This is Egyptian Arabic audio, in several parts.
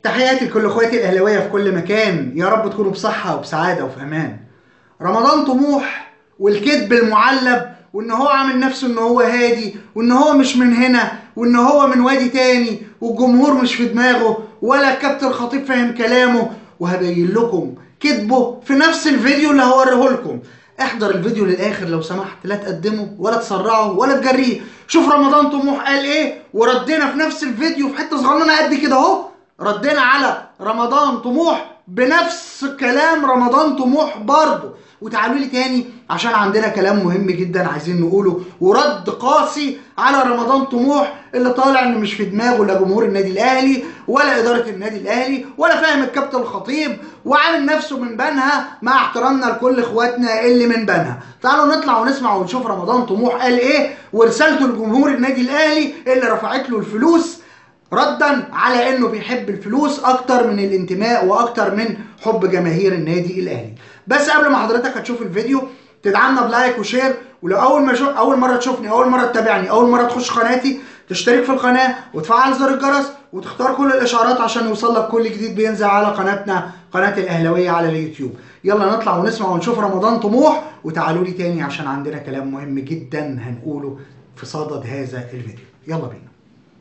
تحياتي لكل اخواتي الاهلاويه في كل مكان يا رب تكونوا بصحه وبسعاده وفي امان رمضان طموح والكذب المعلب وان هو عامل نفسه ان هو هادي وان هو مش من هنا وان هو من وادي تاني والجمهور مش في دماغه ولا الكابتن الخطيب فاهم كلامه وهبين لكم كذبه في نفس الفيديو اللي هوريه لكم احضر الفيديو للاخر لو سمحت لا تقدمه ولا تسرعه ولا تجريه شوف رمضان طموح قال ايه وردينا في نفس الفيديو في حته صغننه قد كده اهو ردينا على رمضان طموح بنفس كلام رمضان طموح برضه وتعالوا لي تاني عشان عندنا كلام مهم جدا عايزين نقوله ورد قاسي على رمضان طموح اللي طالع ان مش في دماغه لا جمهور النادي الاهلي ولا اداره النادي الاهلي ولا فاهم الكابتن الخطيب وعامل نفسه من بنها مع احترامنا لكل اخواتنا اللي من بنها تعالوا نطلع ونسمع ونشوف رمضان طموح قال ايه ورسالته لجمهور النادي الاهلي اللي رفعت له الفلوس ردا على انه بيحب الفلوس اكتر من الانتماء واكتر من حب جماهير النادي الاهلي بس قبل ما حضرتك هتشوف الفيديو تدعمنا بلايك وشير ولو اول ما شو... اول مره تشوفني اول مره تتابعني اول مره تخش قناتي تشترك في القناه وتفعل زر الجرس وتختار كل الاشعارات عشان يوصلك كل جديد بينزل على قناتنا قناه الاهلاويه على اليوتيوب يلا نطلع ونسمع ونشوف رمضان طموح وتعالوا لي تاني عشان عندنا كلام مهم جدا هنقوله في صدد هذا الفيديو يلا بينا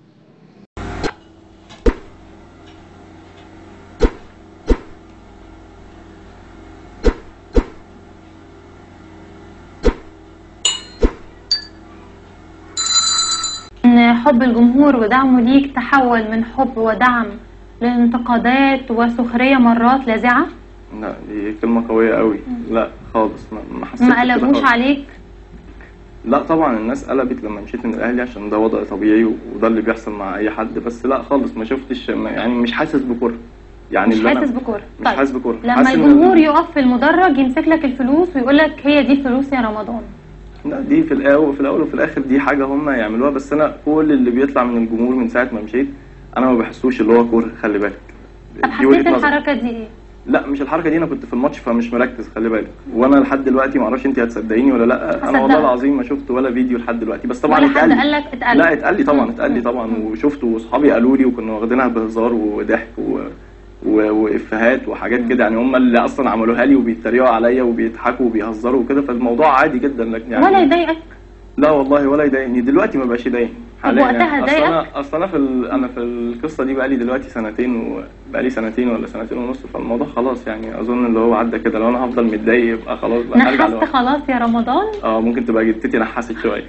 ان حب الجمهور ودعمه ليك تحول من حب ودعم لانتقادات وسخرية مرات لاذعة لا دي كلمة قوية قوي لا خالص ما ما حسيتش ما كده قلبوش خالص. عليك لا طبعا الناس قلبت لما مشيت من الاهلي عشان ده وضع طبيعي وده اللي بيحصل مع اي حد بس لا خالص ما شفتش ما- يعني مش حاسس بكره يعني مش اللي أنا- حاسس بكره مش حاسس بكره لما حاسس إن- الجمهور يقف في المدرج يمسك لك الفلوس ويقول لك هي دي فلوس يا رمضان لا دي في الاول في الاول وفي الاخر دي حاجه هم يعملوها بس انا كل اللي بيطلع من الجمهور من ساعه ما مشيت انا ما بحسوش اللي هو كوره خلي بالك طب دي وجهة حسيت نظري. الحركة دي ايه؟ لا مش الحركه دي انا كنت في الماتش فمش مركز خلي بالك وانا لحد دلوقتي ما اعرفش انت هتصدقيني ولا لا انا والله هصدقك. العظيم ما شفت ولا فيديو لحد دلوقتي بس طبعا ولا حد اتقال لي. قال لك اتقال لا اتقال لي طبعا مم. اتقال لي مم. طبعا مم. وشفته واصحابي قالوا لي وكنا واخدينها بهزار وضحك و... و... وافيهات وحاجات كده يعني هم اللي اصلا عملوها لي وبيتريقوا عليا وبيضحكوا وبيهزروا وكده فالموضوع عادي جدا لكن يعني ولا يضايقك لا والله ولا يضايقني دلوقتي ما بقاش يضايقني حاليا وقتها يعني. اصل ضايقك؟ انا اصل انا في ال... انا في القصه دي بقالي دلوقتي سنتين وبقالي سنتين ولا سنتين ونص فالموضوع خلاص يعني اظن اللي هو عدى كده لو انا هفضل متضايق يبقى خلاص بقى هرجع نحست لوحدي. خلاص يا رمضان اه ممكن تبقى جدتي نحست شويه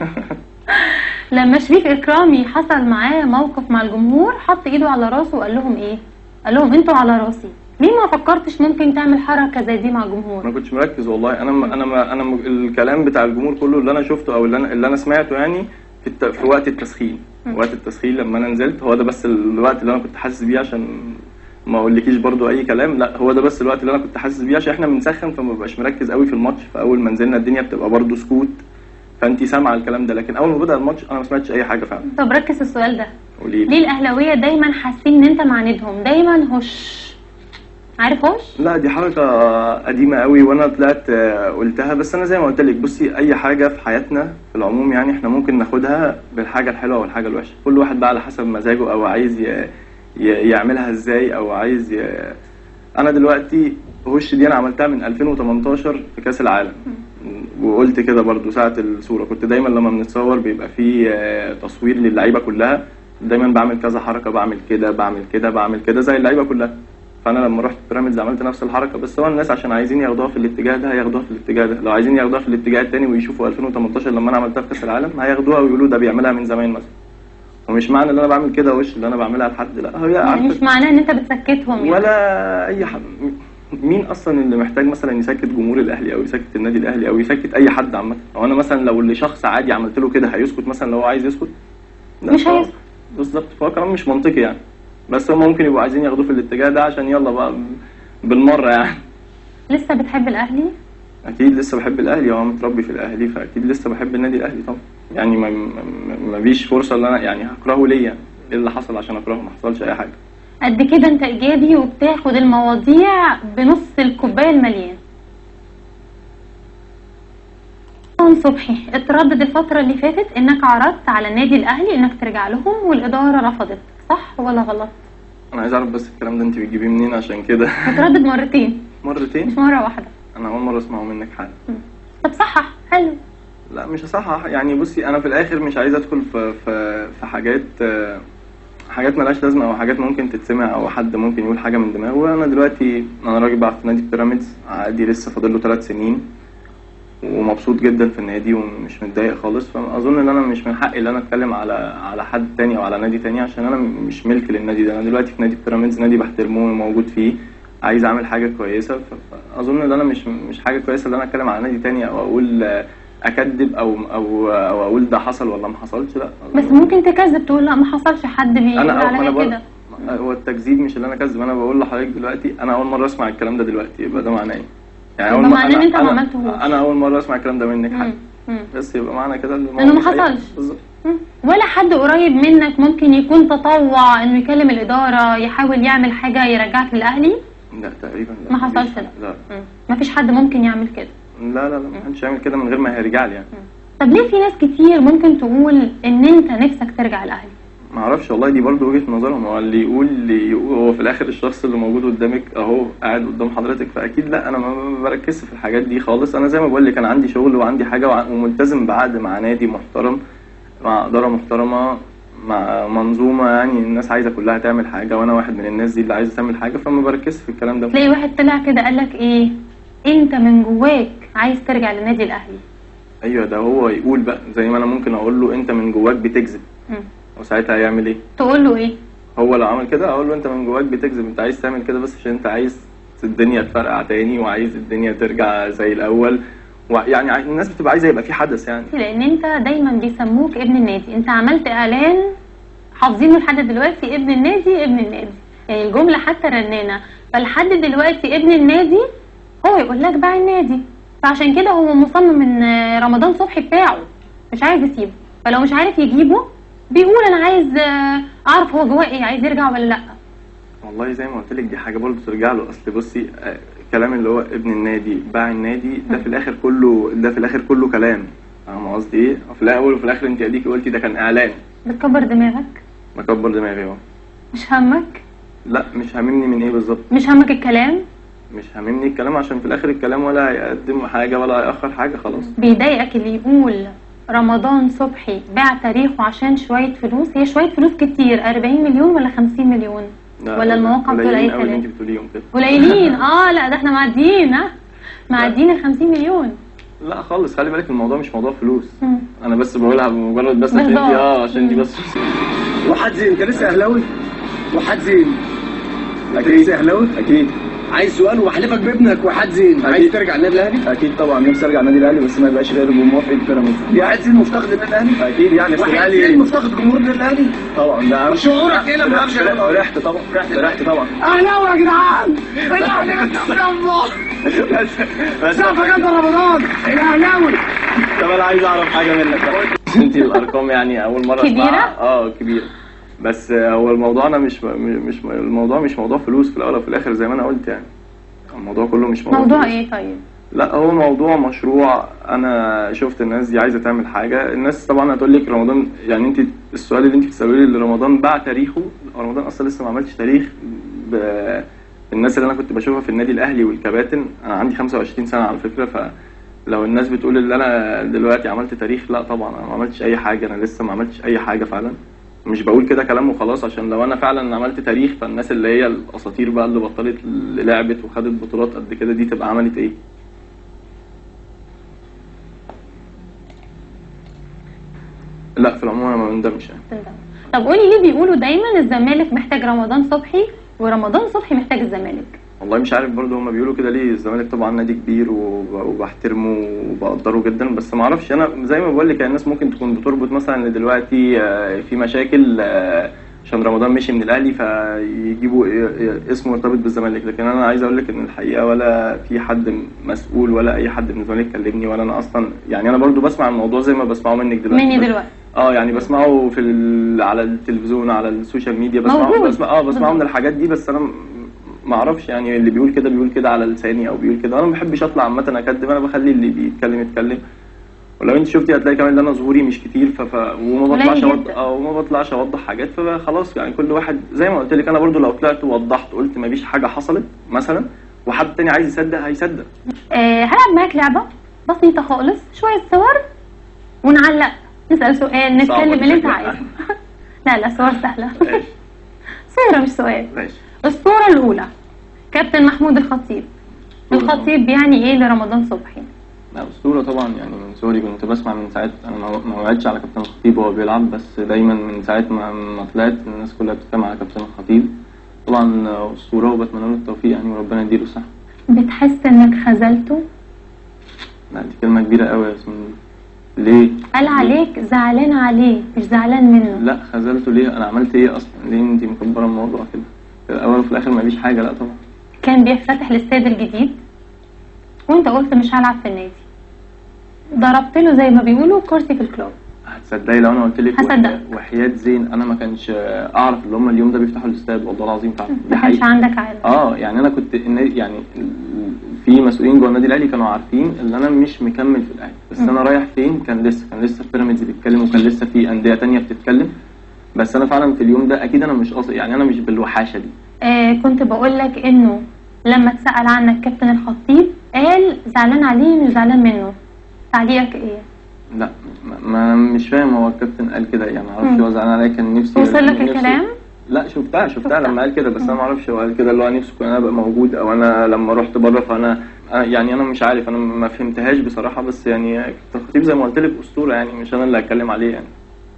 لما شريف اكرامي حصل معاه موقف مع الجمهور حط ايده على راسه وقال لهم ايه قال لهم انتوا على راسي ليه ما فكرتش ممكن تعمل حركه زي دي مع ما الجمهور كنتش مركز والله انا ما انا ما انا م- الكلام بتاع الجمهور كله اللي انا شفته او اللي انا اللي انا سمعته يعني في, الت... في وقت التسخين مم. وقت التسخين لما انا نزلت هو ده بس الوقت اللي انا كنت حاسس بيه عشان ما اقولكيش برضو اي كلام لا هو ده بس الوقت اللي انا كنت حاسس بيه عشان احنا بنسخن فما ببقاش مركز قوي في الماتش فاول ما نزلنا الدنيا بتبقى برضو سكوت فانت سامعه الكلام ده لكن اول ما بدا الماتش انا ما سمعتش اي حاجه فعلا طب ركز السؤال ده قولي ليه الاهلاويه دايما حاسين ان انت معاندهم دايما هش عارف هش لا دي حركة قديمة قوي وانا طلعت آه، قلتها بس انا زي ما قلت لك بصي اي حاجة في حياتنا في العموم يعني احنا ممكن ناخدها بالحاجة الحلوة والحاجة الوحشة كل واحد بقى على حسب مزاجه او عايز ي... ي... يعملها ازاي او عايز ي... انا دلوقتي هوش دي انا عملتها من 2018 في كاس العالم وقلت كده برضو ساعة الصورة كنت دايما لما بنتصور بيبقى فيه آه، تصوير للعيبة كلها دايما بعمل كذا حركة بعمل كده بعمل كده بعمل كده زي اللعيبة كلها فانا لما رحت بيراميدز عملت نفس الحركه بس هو الناس عشان عايزين ياخدوها في الاتجاه ده هياخدوها في الاتجاه ده لو عايزين ياخدوها في الاتجاه التاني ويشوفوا 2018 لما انا عملتها في كاس العالم هياخدوها ويقولوا ده بيعملها من زمان مثلا ومش معنى ان انا بعمل كده وش اللي انا بعملها لحد لا هي يعني عارفة مش معناه ان انت بتسكتهم يعني. ولا اي حد مين اصلا اللي محتاج مثلا يسكت جمهور الاهلي او يسكت النادي الاهلي او يسكت اي حد عامه او انا مثلا لو لشخص عادي عملت له كده هيسكت مثلا لو هو عايز يسكت لا، مش فهو- هيسكت. بالظبط فهو كلام مش منطقي يعني بس هم ممكن يبقوا عايزين ياخدوه في الاتجاه ده عشان يلا بقى بالمره يعني لسه بتحب الاهلي اكيد لسه بحب الاهلي هو متربي في الاهلي فاكيد لسه بحب النادي الاهلي طبعا يعني ما ما- ما فيش فرصه ان انا يعني هكرهه ليه يعني ايه اللي حصل عشان اكرهه ما حصلش اي حاجه قد كده انت ايجابي وبتاخد المواضيع بنص الكوبايه المليان رمضان صبحي اتردد الفترة اللي فاتت انك عرضت على النادي الاهلي انك ترجع لهم والادارة رفضت صح ولا غلط؟ انا عايز اعرف بس الكلام ده انت بتجيبيه منين عشان كده هتردد مرتين مرتين مش مره واحده انا اول مره اسمعه منك حالا طب صحح حلو لا مش هصحح يعني بصي انا في الاخر مش عايز ادخل في في في حاجات آه، حاجات ملهاش لازمه او حاجات ممكن تتسمع او حد ممكن يقول حاجه من دماغه انا دلوقتي انا راجل بقى في نادي بيراميدز عقدي لسه فاضل له ثلاث سنين ومبسوط جدا في النادي ومش متضايق خالص فاظن ان انا مش من حقي ان انا اتكلم على على حد تاني او على نادي تاني عشان انا مش ملك للنادي ده انا دلوقتي في نادي بيراميدز نادي بحترمه وموجود فيه عايز اعمل حاجه كويسه ف- فاظن ان انا مش مش حاجه كويسه ان انا اتكلم على نادي تاني او اقول آه، اكذب او او او اقول ده حصل ولا ما حصلش لا بس ممكن تكذب تقول لا ما حصلش حد بيقول انا أو انا عليا بقول كده هو التكذيب مش اللي انا كذب انا بقول لحضرتك دلوقتي انا اول مره اسمع الكلام ده دلوقتي يبقى ده معناه ايه؟ يعني يبقى أول ما- معناه إن أنا- أنت ما أنا- عملتهوش. انا اول مره اسمع الكلام ده منك مم. حد مم. بس يبقى معنى كده إن إنه ما مش حقيقي. حصلش. بالظبط مم. ولا حد قريب منك ممكن يكون تطوع انه يكلم الاداره يحاول يعمل حاجه يرجعك للاهلي لا تقريبا لا ما حصلش لا لا مم. ما فيش حد ممكن يعمل كده لا لا لا ما حدش يعمل كده من غير ما هيرجع لي يعني طب ليه في ناس كتير ممكن تقول ان انت نفسك ترجع الاهلي ما اعرفش والله دي برضو وجهه نظرهم هو اللي يقول اللي يقول هو في الاخر الشخص اللي موجود قدامك اهو قاعد قدام حضرتك فاكيد لا انا ما ما بركزش في الحاجات دي خالص انا زي ما بقول لك انا عندي شغل وعندي حاجه وع- وملتزم بعقد مع نادي محترم مع اداره محترمه مع منظومه يعني الناس عايزه كلها تعمل حاجه وانا واحد من الناس دي اللي عايزه تعمل حاجه فما بركزش في الكلام ده تلاقي واحد طلع كده قال لك ايه انت من جواك عايز ترجع للنادي الاهلي ايوه ده هو يقول بقى زي ما انا ممكن اقول له انت من جواك بتكذب مم. وساعتها هيعمل ايه تقول له ايه هو لو عمل كده اقول له انت من جواك بتكذب انت عايز تعمل كده بس عشان انت عايز الدنيا تفرقع تاني وعايز الدنيا ترجع زي الاول ويعني عاي- الناس بتبقى عايزه يبقى في حدث يعني لان انت دايما بيسموك ابن النادي انت عملت اعلان حافظينه لحد دلوقتي ابن النادي ابن النادي يعني الجمله حتى رنانه فلحد دلوقتي ابن النادي هو يقول لك باع النادي فعشان كده هو مصمم ان رمضان صبحي بتاعه مش عايز يسيبه فلو مش عارف يجيبه بيقول انا عايز آه، اعرف هو جواه ايه عايز يرجع ولا لا والله زي ما قلت لك دي حاجه برضه ترجع له اصل بصي آه، كلام اللي هو ابن النادي باع النادي ده في الاخر كله ده في الاخر كله كلام فاهم قصدي ايه؟ في الاول وفي الاخر انت اديكي قلتي ده كان اعلان بتكبر دماغك مكبر دماغي اهو مش همك لا مش هاممني من ايه بالظبط مش همك الكلام مش هاممني الكلام عشان في الاخر الكلام ولا هيقدم حاجه ولا هيأخر حاجه خلاص بيضايقك اللي يقول رمضان صبحي باع تاريخه عشان شوية فلوس هي شوية فلوس كتير 40 مليون ولا 50 مليون لا، ولا المواقع بتقول قليلين اي قوي اللي انت كلام بتقوليهم كده قليلين اه لا ده احنا معديين ها معديين ال 50 مليون لا خالص خلي بالك الموضوع مش موضوع فلوس مم. انا بس بقولها بمجرد بس عشان دي بهزار. اه عشان دي مم. بس وحد زين انت لسه اهلاوي وحد زين انت أكيد. لسه اهلاوي اكيد عايز سؤال وبحلفك بابنك وحد زين عايز أكيد. ترجع النادي الاهلي اكيد طبعا نفسي ارجع النادي الاهلي بس ما يبقاش غير بموافقه بيراميدز يا حد زين مفتقد النادي الاهلي اكيد يعني بس وحد زين الاهلي مفتقد جمهور النادي الاهلي طبعا ده شعورك ايه لما امشي فرحت طبعا فرحت طبعا اهلاوي يا جدعان الاهلي انت بس بس شافك انت رمضان الاهلاوي طب انا عايز اعرف حاجه منك بقى. انت الارقام يعني اول مره كبيرة؟ اسمعها اه كبيره بس آه، هو الموضوع انا مش مش الموضوع مش موضوع فلوس في الاول وفي الاخر زي ما انا قلت يعني الموضوع كله مش موضوع موضوع فلوس. ايه طيب لا هو موضوع مشروع انا شفت الناس دي عايزه تعمل حاجه الناس طبعا هتقول لك رمضان يعني انت السؤال اللي انت بتساليه لي اللي رمضان باع تاريخه رمضان اصلا لسه ما عملش تاريخ ب... الناس اللي انا كنت بشوفها في النادي الاهلي والكباتن انا عندي 25 سنه على فكره فلو الناس بتقول ان انا دلوقتي عملت تاريخ لا طبعا انا ما عملتش اي حاجه انا لسه ما عملتش اي حاجه فعلا مش بقول كده كلام وخلاص عشان لو انا فعلا عملت تاريخ فالناس اللي هي الاساطير بقى اللي بطلت اللي لعبت وخدت بطولات قد كده دي تبقى عملت ايه لا في العموم انا ما بندمش يعني تندم. طب قولي ليه بيقولوا دايما الزمالك محتاج رمضان صبحي ورمضان صبحي محتاج الزمالك والله مش عارف برضه هما بيقولوا كده ليه الزمالك طبعا نادي كبير وب- وبحترمه وبقدره جدا بس ما اعرفش انا زي ما بقول لك يعني الناس ممكن تكون بتربط مثلا ان دلوقتي آه، في مشاكل آه، عشان رمضان مشي من الاهلي فيجيبوا ي- ي- اسمه مرتبط بالزمالك لكن انا عايز اقول لك ان الحقيقه ولا في حد مسؤول ولا اي حد من الزمالك كلمني ولا انا اصلا يعني انا برضه بسمع الموضوع زي ما بسمعه منك دلوقتي مني بس- دلوقتي اه يعني بسمعه في ال... على التلفزيون على السوشيال ميديا بسمعه موجود. بسمع اه بسمعه من بالظبط. الحاجات دي بس انا م- ما اعرفش يعني اللي بيقول كده بيقول كده على لساني او بيقول كده انا ما بحبش اطلع عامه اكدب انا بخلي اللي بيتكلم يتكلم ولو انت شفتي هتلاقي كمان ان انا ظهوري مش كتير ف... ف... وما قليل بطلعش أوضح... جدا. اه وما بطلعش اوضح حاجات فخلاص يعني كل واحد زي ما قلت لك انا برضو لو طلعت ووضحت قلت ما فيش حاجه حصلت مثلا وحد تاني عايز يصدق هيصدق آه هلعب معاك لعبة بسيطة خالص شوية صور ونعلق نسأل سؤال نتكلم صعبة اللي انت شكلها. عايزه لا لا صور سهلة ماشي صورة مش سؤال ماشي الصورة الأولى كابتن محمود الخطيب الخطيب يعني ايه لرمضان صبحي لا اسطوره طبعا يعني من صغري كنت بسمع من ساعه انا ما- ما وعدتش على كابتن الخطيب وهو بيلعب بس دايما من ساعه ما ما طلعت الناس كلها بتتكلم على كابتن الخطيب طبعا اسطوره وبتمنى له التوفيق يعني وربنا يديله الصحه بتحس انك خذلته لا دي كلمه كبيره قوي يا ياسمين ليه؟ قال عليك زعلان عليه مش زعلان منه لا خذلته ليه؟ انا عملت ايه اصلا؟ ليه انت مكبره الموضوع كده؟ في الاول وفي الاخر ما فيش حاجه لا طبعا كان بيفتتح الاستاد الجديد وانت قلت مش هلعب في النادي ضربت له زي ما بيقولوا كرسي في الكلوب هتصدقي لو انا قلت لك هصدق. وحياة- وحياة زين انا ما كانش اعرف اللي هم اليوم ده بيفتحوا الاستاد والله العظيم تعرف دي ما كانش حقيقة عندك علم اه يعني انا كنت النادي- يعني في مسؤولين جوه النادي الاهلي كانوا عارفين ان انا مش مكمل في الاهلي بس مم. انا رايح فين كان لسه كان لسه في بيراميدز بيتكلم وكان لسه في انديه تانية بتتكلم بس انا فعلا في اليوم ده اكيد انا مش قاصد يعني انا مش بالوحاشه دي آه كنت بقول لك انه لما اتسأل عنك كابتن الخطيب قال زعلان عليه مش زعلان منه تعليقك ايه لا ما ما- مش فاهم هو الكابتن قال كده يعني ما اعرفش مم. هو زعلان عليا كان نفسي وصل لك نفسي- الكلام لا شفتها شفتها شفتها. لما قال كده بس انا مم. ما اعرفش هو قال كده اللي هو نفسه كنت انا ابقى موجود او انا لما رحت بره فانا أنا يعني انا مش عارف انا ما فهمتهاش بصراحه بس يعني كابتن الخطيب زي ما قلت لك اسطوره يعني مش انا اللي هتكلم عليه يعني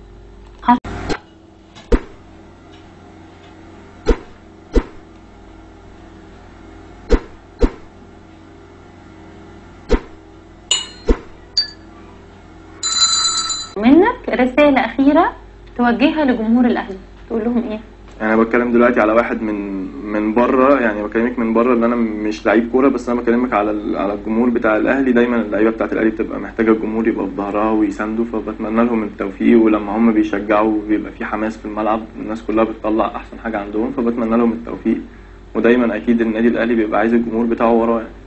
منك رسالة أخيرة توجهها لجمهور الأهلي تقول لهم إيه؟ انا بتكلم دلوقتي على واحد من من بره يعني بكلمك من بره ان انا مش لعيب كوره بس انا بكلمك على ال- على الجمهور بتاع الاهلي دايما اللعيبه بتاعت الاهلي بتبقى محتاجه الجمهور يبقى في ظهرها ويساندوا فبتمنى لهم التوفيق ولما هم بيشجعوا بيبقى في حماس في الملعب الناس كلها بتطلع احسن حاجه عندهم فبتمنى لهم التوفيق ودايما اكيد النادي الاهلي بيبقى عايز الجمهور بتاعه وراه يعني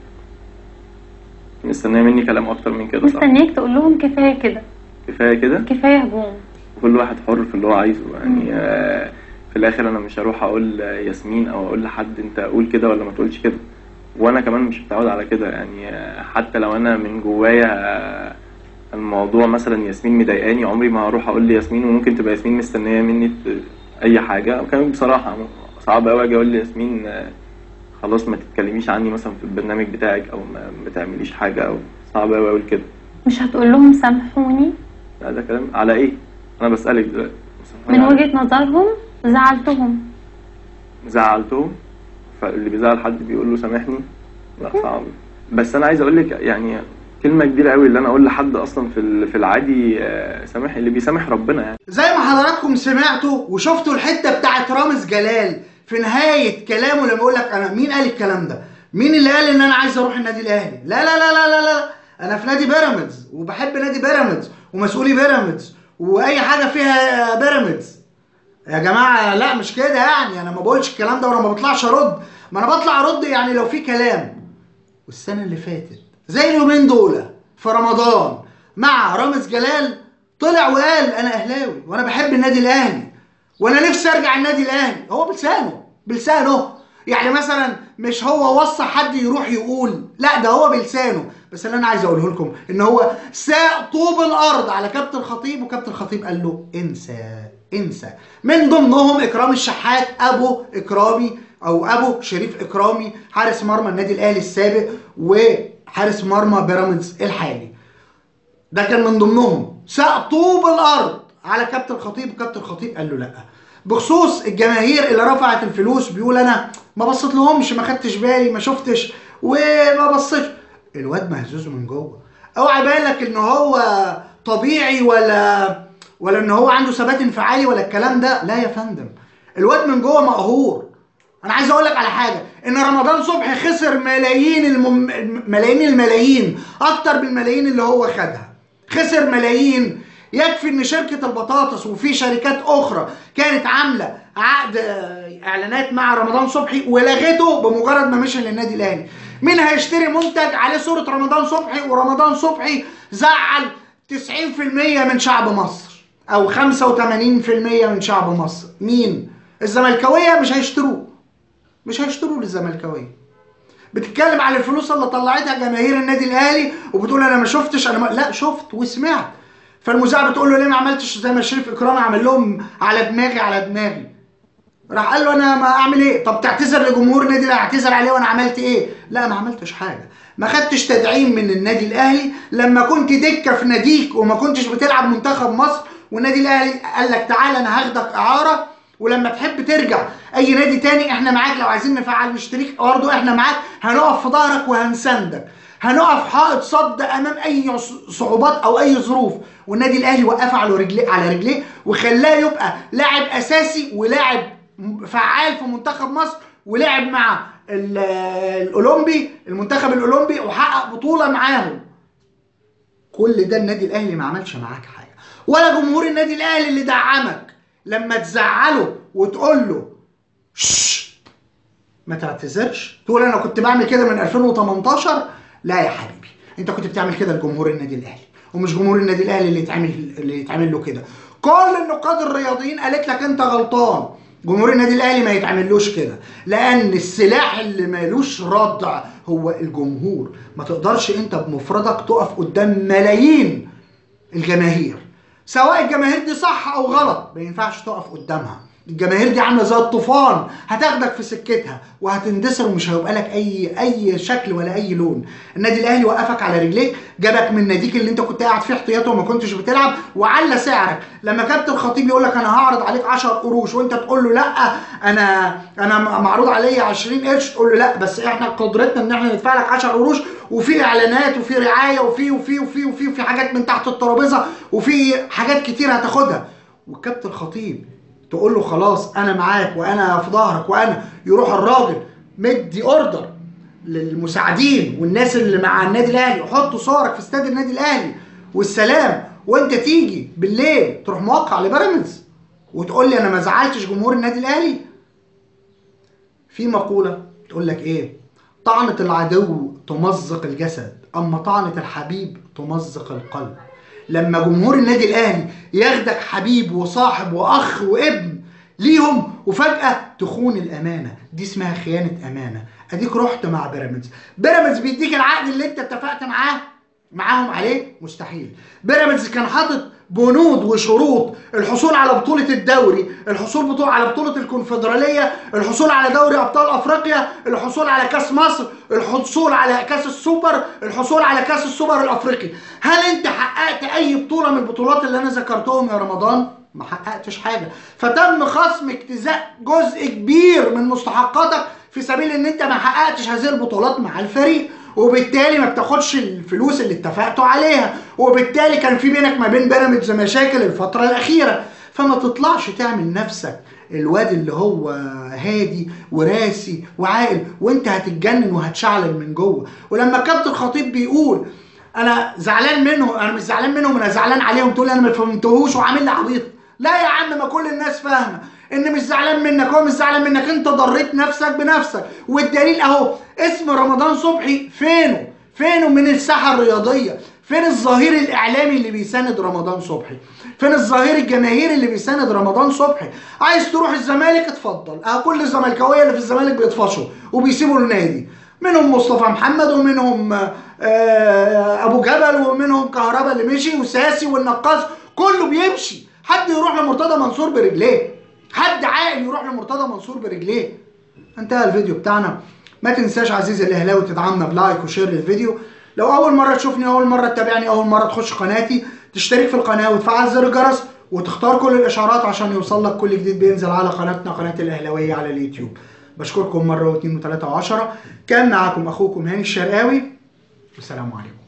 مستنيه مني كلام اكتر من كده صح مستنياك تقول لهم كفاية كده كفايه كده كفاية هجوم كل واحد حر في اللي هو عايزه يعني آه، في الاخر انا مش هروح اقول آه، ياسمين او اقول لحد انت قول كده ولا ما تقولش كده وانا كمان مش متعود على كده يعني آه، حتى لو انا من جوايا آه، الموضوع مثلا ياسمين مضايقاني عمري ما هروح اقول لياسمين وممكن تبقى ياسمين مستنيه مني ت- اي حاجه وكمان بصراحه صعب قوي اجي اقول لياسمين آه، خلاص ما تتكلميش عني مثلا في البرنامج بتاعك او ما ما تعمليش حاجه او صعب قوي اقول كده مش هتقول لهم سامحوني لا ده كلام على ايه انا بسالك دلوقتي من وجهة نظرهم زعلتهم زعلتهم فاللي بيزعل حد بيقول له سامحني لا صعب بس انا عايز اقول لك يعني كلمه كبيره قوي اللي انا اقول لحد اصلا في ال- في العادي آه، سامح اللي بيسامح ربنا يعني زي ما حضراتكم سمعتوا وشفتوا الحته بتاعت رامز جلال في نهايه كلامه لما يقول لك انا مين قال الكلام ده؟ مين اللي قال ان انا عايز اروح النادي الاهلي؟ لا لا لا لا لا لا انا في نادي بيراميدز وبحب نادي بيراميدز ومسؤولي بيراميدز واي حاجه فيها بيراميدز يا جماعه لا مش كده يعني انا ما بقولش الكلام ده وانا ما بطلعش ارد ما انا بطلع ارد يعني لو في كلام والسنه اللي فاتت زي اليومين دول في رمضان مع رامز جلال طلع وقال انا اهلاوي وانا بحب النادي الاهلي وانا نفسي ارجع النادي الاهلي هو بلسانه بلسانه يعني مثلا مش هو وصى حد يروح يقول لا ده هو بلسانه بس اللي انا عايز اقوله لكم ان هو ساق طوب الارض على كابتن خطيب وكابتن خطيب قال له انسى انسى من ضمنهم اكرام الشحات ابو اكرامي او ابو شريف اكرامي حارس مرمى النادي الاهلي السابق وحارس مرمى بيراميدز الحالي ده كان من ضمنهم ساق طوب الارض على كابتن خطيب وكابتن خطيب قال له لا بخصوص الجماهير اللي رفعت الفلوس بيقول انا ما بصيت لهمش ما خدتش بالي ما شفتش وما بصيتش الواد مهزوز من جوه اوعى يبان لك ان هو طبيعي ولا ولا ان هو عنده ثبات انفعالي ولا الكلام ده لا يا فندم الواد من جوه مقهور انا عايز اقول لك على حاجه ان رمضان صبحي خسر ملايين المم... ملايين الملايين اكتر من الملايين اللي هو خدها خسر ملايين يكفي ان شركه البطاطس وفي شركات اخرى كانت عامله عقد آه، اعلانات مع رمضان صبحي ولغته بمجرد ما مشي للنادي الاهلي مين هيشتري منتج عليه صوره رمضان صبحي ورمضان صبحي زعل 90% من شعب مصر او 85% من شعب مصر مين الزملكاويه مش هيشتروه مش هيشتروا للزملكاويه بتتكلم على الفلوس اللي طلعتها جماهير النادي الاهلي وبتقول انا ما شفتش انا ما... لا شفت وسمعت فالمذيع بتقول له ليه ما عملتش زي ما شريف اكرامي عمل لهم على دماغي على دماغي راح قال له انا ما اعمل ايه طب تعتذر لجمهور النادي الاهلي اعتذر عليه وانا عملت ايه لا ما عملتش حاجه ما خدتش تدعيم من النادي الاهلي لما كنت دكه في ناديك وما كنتش بتلعب منتخب مصر والنادي الاهلي قال لك تعالى انا هاخدك اعاره ولما تحب ترجع اي نادي تاني احنا معاك لو عايزين نفعل نشتريك برضه احنا معاك هنقف في ظهرك وهنساندك هنقف حائط صد امام اي صعوبات او اي ظروف والنادي الاهلي وقف على رجليه على رجليه وخلاه يبقى لاعب اساسي ولاعب فعال في منتخب مصر ولعب مع ال- الاولمبي المنتخب الاولمبي وحقق بطوله معاهم كل ده النادي الاهلي ما عملش معاك حاجه ولا جمهور النادي الاهلي اللي دعمك لما تزعله وتقول له شش ما تعتذرش تقول انا كنت بعمل كده من 2018 لا يا حبيبي انت كنت بتعمل كده لجمهور النادي الاهلي ومش جمهور النادي الاهلي اللي يتعمل اللي يتعمل له كده كل النقاد الرياضيين قالت لك انت غلطان جمهور النادي الاهلي ما يتعملوش كده لان السلاح اللي مالوش ردع هو الجمهور ما تقدرش انت بمفردك تقف قدام ملايين الجماهير سواء الجماهير دي صح او غلط ما ينفعش تقف قدامها الجماهير دي عامله زي الطوفان هتاخدك في سكتها وهتندثر ومش هيبقى لك اي اي شكل ولا اي لون النادي الاهلي وقفك على رجليك جابك من ناديك اللي انت كنت قاعد فيه احتياطي وما كنتش بتلعب وعلى سعرك لما كابتن الخطيب يقول لك انا هعرض عليك 10 قروش وانت تقول له لا انا انا معروض عليا 20 قرش تقول له لا بس احنا قدرتنا ان احنا ندفع لك 10 قروش وفي اعلانات وفي رعايه وفي وفي وفي وفي وفي حاجات من تحت الترابيزه وفي حاجات كتير هتاخدها والكابتن الخطيب تقول له خلاص انا معاك وانا في ظهرك وانا يروح الراجل مدي اوردر للمساعدين والناس اللي مع النادي الاهلي وحطوا صورك في استاد النادي الاهلي والسلام وانت تيجي بالليل تروح موقع لبيراميدز وتقول لي انا ما زعلتش جمهور النادي الاهلي في مقوله تقول لك ايه طعنه العدو تمزق الجسد اما طعنه الحبيب تمزق القلب لما جمهور النادي الاهلي ياخدك حبيب وصاحب واخ وابن ليهم وفجاه تخون الامانه دي اسمها خيانه امانه اديك رحت مع بيراميدز بيراميدز بيديك العقد اللي انت اتفقت معاه معاهم عليه مستحيل بيراميدز كان حاطط بنود وشروط الحصول على بطولة الدوري الحصول بطولة على بطولة الكونفدرالية الحصول على دوري أبطال أفريقيا الحصول على كأس مصر الحصول على كأس السوبر الحصول على كأس السوبر الأفريقي هل أنت حققت أي بطولة من البطولات اللي أنا ذكرتهم يا رمضان؟ ما حققتش حاجة فتم خصم اجتزاء جزء كبير من مستحقاتك في سبيل ان انت ما حققتش هذه البطولات مع الفريق وبالتالي ما بتاخدش الفلوس اللي اتفقتوا عليها وبالتالي كان في بينك ما بين بيراميدز مشاكل الفتره الاخيره فما تطلعش تعمل نفسك الواد اللي هو هادي وراسي وعاقل وانت هتتجنن وهتشعلل من جوه ولما كابتن الخطيب بيقول انا زعلان منهم انا مش زعلان منهم انا زعلان عليهم تقول انا ما فهمتهوش وعامل لي عبيط لا يا عم ما كل الناس فاهمه ان مش زعلان منك هو مش زعلان منك انت ضريت نفسك بنفسك والدليل اهو اسم رمضان صبحي فينه فينه من الساحه الرياضيه فين الظهير الاعلامي اللي بيساند رمضان صبحي فين الظهير الجماهيري اللي بيساند رمضان صبحي عايز تروح الزمالك اتفضل اه كل الزملكاويه اللي في الزمالك بيطفشوا وبيسيبوا النادي منهم مصطفى محمد ومنهم آه ابو جبل ومنهم كهربا اللي مشي وساسي والنقاص كله بيمشي حد يروح لمرتضى منصور برجليه حد عاقل يروح لمرتضى منصور برجليه انتهى الفيديو بتاعنا ما تنساش عزيزي الاهلاوي تدعمنا بلايك وشير للفيديو لو اول مره تشوفني اول مره تتابعني اول مره تخش قناتي تشترك في القناه وتفعل زر الجرس وتختار كل الاشعارات عشان يوصل لك كل جديد بينزل على قناتنا قناه الاهلاويه على اليوتيوب بشكركم مره واثنين وثلاثه وعشره كان معاكم اخوكم هاني الشرقاوي والسلام عليكم